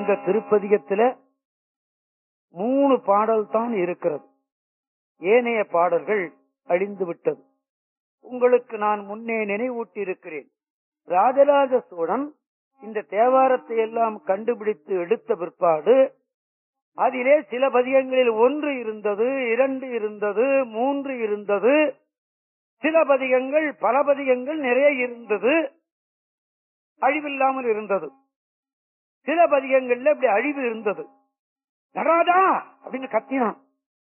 இந்த திருப்பதிகத்துல மூணு பாடல் தான் இருக்கிறது ஏனைய பாடல்கள் அழிந்து விட்டது உங்களுக்கு நான் முன்னே நினைவூட்டி இருக்கிறேன் ராஜராஜ சோழன் இந்த தேவாரத்தை எல்லாம் கண்டுபிடித்து எடுத்த பிற்பாடு அதிலே சில பதிகங்களில் ஒன்று இருந்தது இரண்டு இருந்தது மூன்று இருந்தது சில பதிகங்கள் பல பதிகங்கள் நிறைய இருந்தது அழிவில்லாமல் இருந்தது சில பதிகங்கள்ல இப்படி அழிவு இருந்தது நடராஜா அப்படின்னு கத்தினான்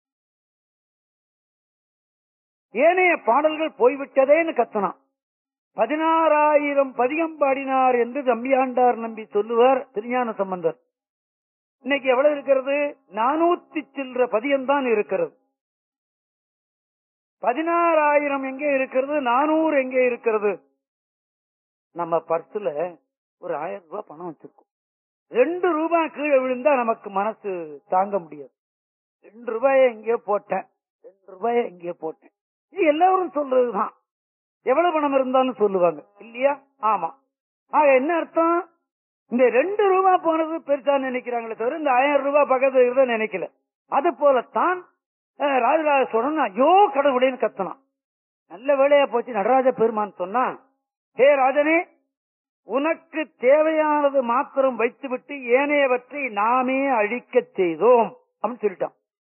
ஏனைய பாடல்கள் போய்விட்டதேன்னு கத்தனான் பதினாறாயிரம் பதிகம் பாடினார் என்று தம்பியாண்டார் நம்பி சொல்லுவார் திருஞான சம்பந்தர் இன்னைக்கு எவ்வளவு இருக்கிறது நானூத்தி சில்லற பதியம் தான் இருக்கிறது பதினாறாயிரம் எங்கே இருக்கிறது நானூறு எங்கே இருக்கிறது நம்ம பர்சுல ஒரு ஆயிரம் ரூபாய் பணம் வச்சிருக்கோம் ரெண்டு ரூபாய் கீழே விழுந்தா நமக்கு மனசு தாங்க முடியாது ரெண்டு ரூபாய எங்கேயோ போட்டேன் ரெண்டு ரூபாய எங்கேயோ போட்டேன் இது எல்லாரும் சொல்றதுதான் எவ்வளவு பணம் இருந்தாலும் சொல்லுவாங்க இல்லையா ஆமா ஆக என்ன அர்த்தம் இந்த ரெண்டு ரூபாய் போனது பெருசா நினைக்கிறாங்களே தவிர இந்த ஆயிரம் ரூபாய் பக்கத்துல இருக்கிறத நினைக்கல அது போலத்தான் அஹ், ராஜராஜ சோழன் ஐயோ கடவுளேன்னு கத்தனான் நல்ல வேலையா போச்சு நடராஜ பெருமான் சொன்னா ஹே ராஜனே உனக்கு தேவையானது மாத்திரம் வைத்துவிட்டு ஏனையவற்றை நாமே அழிக்கச் செய்தோம் அப்படின்னு சொல்லிட்டான்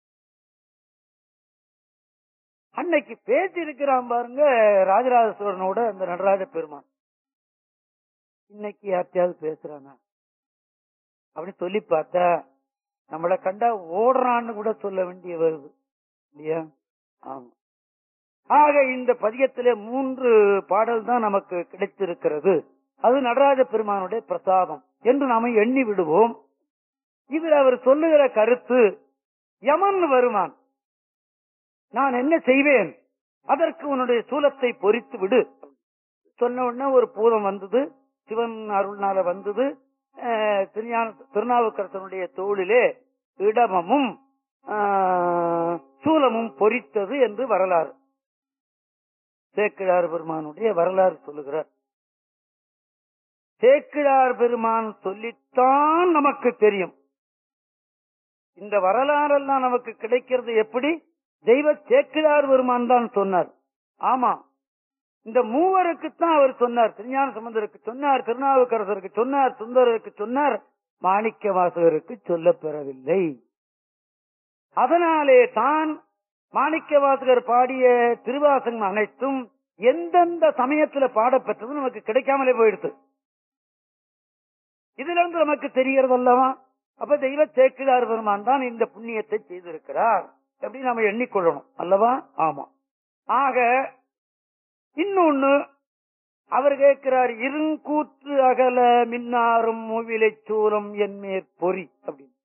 அன்னைக்கு பேசி இருக்கிறான் பாருங்க ராஜராஜ சோழனோட அந்த நடராஜ பெருமான் இன்னைக்கு யார்த்தையாவது பேசுறானா அப்படின்னு சொல்லி பார்த்தா நம்மளை கண்டா ஓடுறான்னு கூட சொல்ல வேண்டிய வருது இல்லையா ஆமா ஆக இந்த பதியத்திலே மூன்று பாடல் தான் நமக்கு கிடைத்திருக்கிறது அது நடராஜ பெருமானுடைய பிரசாதம் என்று நாம எண்ணி விடுவோம் இதில் அவர் சொல்லுகிற கருத்து யமன் வருவான் நான் என்ன செய்வேன் அதற்கு உன்னுடைய சூலத்தை பொறித்து விடு சொன்ன உடனே ஒரு பூதம் வந்தது சிவன் அருள்னால வந்தது அஹ், திருஞான திருநாவுக்கரசனுடைய தோளிலே இடமமும் ஆஹ், சூலமும் பொறித்தது என்று வரலாறு சேக்கிழார் பெருமானுடைய வரலாறு சொல்லுகிறார் சேக்கிழார் பெருமான் சொல்லித்தான் நமக்கு தெரியும் இந்த வரலாறெல்லாம் நமக்கு கிடைக்கிறது எப்படி தெய்வ சேக்கிழார் பெருமான் தான் சொன்னார் ஆமா இந்த மூவருக்குத்தான் அவர் சொன்னார் திருஞான சம்பந்தருக்கு சொன்னார் திருநாவுக்கரசருக்கு சொன்னார் சுந்தரருக்கு சொன்னார் மாணிக்க வாசகருக்கு சொல்லப் பெறவில்லை அதனாலே தான் மாணிக்க வாசகர் பாடிய திருவாசகம் அனைத்தும் எந்தெந்த சமயத்துல பாடப்பெற்றது நமக்கு கிடைக்காமலே போயிடுது இதுல இருந்து நமக்கு தெரிகிறது அல்லவா அப்ப தெய்வ சேக்கிழார் பெருமான் தான் இந்த புண்ணியத்தை செய்திருக்கிறார் அப்படி நாம எண்ணிக்கொள்ளணும் அல்லவா ஆமா ஆக இன்னொன்னு அவர் கேட்கிறார் இருங்கூற்று அகல மின்னாரும் மூவிலை சூரம் என் மேற் பொறி அப்படி